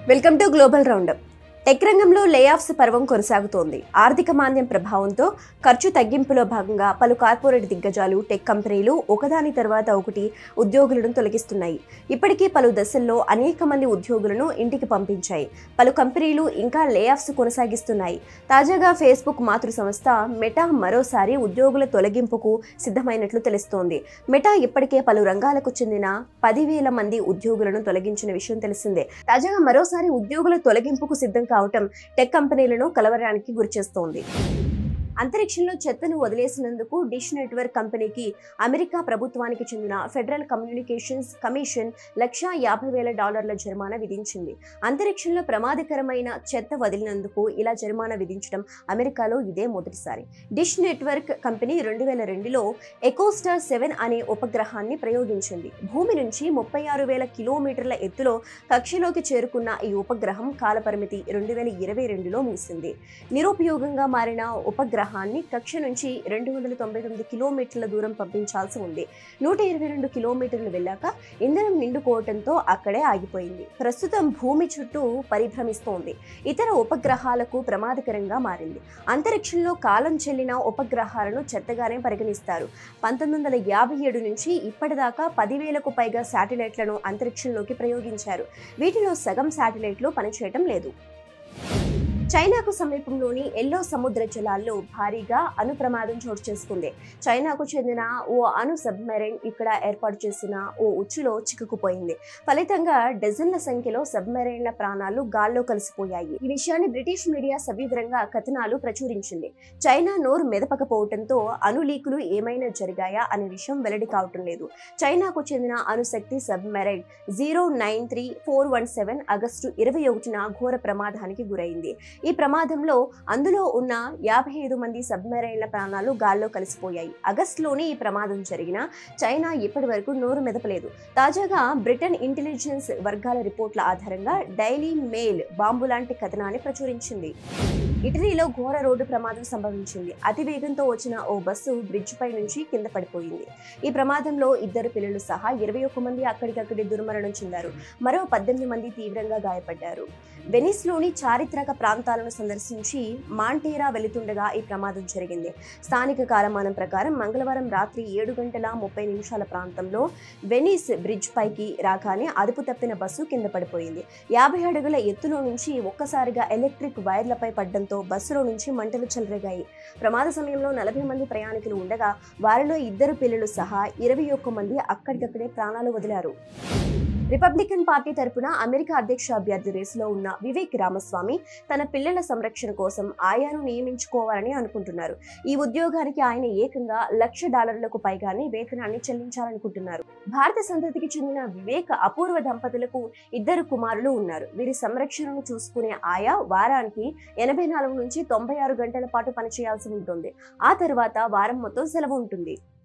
welcome to global roundup tech రంగంలో layoffs పర్వం కొనసాగుతోంది ఆర్థిక మాంద్యం ప్రభావంతో ఖర్చు తగ్గింపులో భాగంగా పలు కార్పొరేట్ దిగ్గజాలు టెక్ కంపెనీలు ఒకదాని తర్వాత ఒకటి ఉద్యోగులను తొలగిస్తున్నాయి ఇప్పటికే పలు దశల్లో అనేక మంది ఉద్యోగులను ఇంటికి పంపించాయి పలు కంపెనీలు ఇంకా లేఆఫ్స్ కొనసాగిస్తున్నాయి తాజాగా ఫేస్బుక్ మాతృ సంస్థ మెటా మరోసారి ఉద్యోగుల తొలగింపుకు సిద్ధమైనట్లు తెలుస్తోంది మెటా ఇప్పటికే పలు రంగాలకు చెందిన పదివేల మంది ఉద్యోగులను తొలగించిన విషయం తెలిసిందే తాజాగా మరోసారి ఉద్యోగుల తొలగింపుకు సిద్ధం కావటం టెక్ కంపెనీలను కలవరానికి గురిచేస్తోంది అంతరిక్షంలో చెత్తను వదిలేసినందుకు డిష్ నెట్వర్క్ కంపెనీకి అమెరికా ప్రభుత్వానికి చెందిన ఫెడరల్ కమ్యూనికేషన్స్ కమిషన్ లక్షా యాభై వేల డాలర్ల జరిమానా విధించింది అంతరిక్షంలో ప్రమాదకరమైన చెత్త వదిలినందుకు ఇలా జరిమానా విధించడం అమెరికాలో ఇదే మొదటిసారి డిష్ నెట్వర్క్ కంపెనీ రెండు వేల రెండులో ఎకోస్టార్ సెవెన్ అనే ఉపగ్రహాన్ని ప్రయోగించింది భూమి నుంచి ముప్పై ఆరు వేల కిలోమీటర్ల ఎత్తులో కక్షలోకి చేరుకున్న ఈ ఉపగ్రహం కాలపరిమితి రెండు వేల ఇరవై రెండులో ముగిసింది నిరుపయోగంగా మారిన ఉపగ్రహాన్ని కక్ష నుంచి రెండు వందల తొంభై తొమ్మిది కిలోమీటర్ల దూరం పంపించాల్సి ఉంది నూట ఇరవై రెండు కిలోమీటర్లు వెళ్ళాక ఇంధనం నిండుకోవటంతో అక్కడే ఆగిపోయింది ప్రస్తుతం భూమి చుట్టూ పరిభ్రమిస్తోంది ఇతర ఉపగ్రహాలకు ప్రమాదకరంగా మారింది అంతరిక్షంలో కాలం చెల్లిన ఉపగ్రహాలను చెత్తగానే పరిగణిస్తారు పంతొమ్మిది వందల యాభై ఏడు నుంచి ఇప్పటిదాకా పదివేలకు పైగా శాటిలైట్లను అంతరిక్షంలోకి ప్రయోగించారు వీటిలో సగం శాటిలైట్లు పనిచేయటం లేదు చైనాకు సమీపంలోని ఎల్లో సముద్ర జలాల్లో భారీగా అణు ప్రమాదం చోటు చేసుకుంది చైనాకు చెందిన ఓ అణు సబ్మెరైన్ ఇక్కడ ఏర్పాటు చేసిన ఓ ఉచ్చులో చిక్కుకుపోయింది ఫలితంగా డజన్ల సంఖ్యలో సబ్మెరైన్ల ప్రాణాలు గాల్లో కలిసిపోయాయి ఈ విషయాన్ని బ్రిటిష్ మీడియా సవివరంగా కథనాలు ప్రచురించింది చైనా నోరు మెదపకపోవడంతో అణు లీకులు ఏమైనా జరిగాయా అనే విషయం వెల్లడి కావటం లేదు చైనాకు చెందిన అణుశక్తి submarine zero nine three four one seven August ఇరవై ఒకటిన ఘోర ప్రమాదానికి గురైంది ఈ ప్రమాదంలో అందులో ఉన్న యాభై ఐదు మంది సబ్మెరైన్ల ప్రాణాలు గాల్లో కలిసిపోయాయి ఆగస్టులోనే ఈ ప్రమాదం జరిగిన చైనా ఇప్పటి వరకు నోరు మెదపలేదు తాజాగా బ్రిటన్ ఇంటెలిజెన్స్ వర్గాల రిపోర్ట్ల ఆధారంగా డైలీ మెయిల్ బాంబు లాంటి కథనాన్ని ప్రచురించింది ఇటలీలో ఘోర రోడ్డు ప్రమాదం సంభవించింది అతి వేగంతో వచ్చిన ఓ బస్సు బ్రిడ్జ్ పై నుంచి కింద పడిపోయింది ఈ ప్రమాదంలో ఇద్దరు పిల్లలు సహా ఇరవై ఒక్క మంది అక్కడికక్కడి దుర్మరణం చెందారు మరో పద్దెనిమిది మంది తీవ్రంగా గాయపడ్డారు వెనిస్లోని చారిత్రక ప్రాంతాలను సందర్శించి మాంటేరా వెళుతుండగా ఈ ప్రమాదం జరిగింది స్థానిక కాలమానం ప్రకారం మంగళవారం రాత్రి ఏడు గంటల ముప్పై నిమిషాల ప్రాంతంలో వెనిస్ బ్రిడ్జ్ పైకి రాగానే అదుపు తప్పిన బస్సు కింద పడిపోయింది యాభై అడుగుల ఎత్తులో నుంచి ఒక్కసారిగా ఎలక్ట్రిక్ వైర్లపై పడ్డంతో బస్సులో నుంచి మంటలు చెలరేగాయి ప్రమాద సమయంలో నలభై మంది ప్రయాణికులు ఉండగా వారిలో ఇద్దరు పిల్లలు సహా ఇరవై ఒక్క మంది అక్కడికక్కడే ప్రాణాలు వదిలారు రిపబ్లికన్ పార్టీ తరపున అమెరికా అధ్యక్ష అభ్యర్థి రేసులో ఉన్న వివేక్ రామస్వామి తన పిల్లల సంరక్షణ కోసం ఆయాను నియమించుకోవాలని అనుకుంటున్నారు ఈ ఉద్యోగానికి ఆయన ఏకంగా లక్ష డాలర్లకు పైగానే వేతనాన్ని చెల్లించాలనుకుంటున్నారు భారత సంతతికి చెందిన వివేక్ అపూర్వ దంపతులకు ఇద్దరు కుమారులు ఉన్నారు వీరి సంరక్షణను చూసుకునే ఆయా వారానికి ఎనభై నాలుగు నుంచి తొంభై ఆరు గంటల పాటు పనిచేయాల్సి ఉంటుంది ఆ తర్వాత వారం మొత్తం సెలవు ఉంటుంది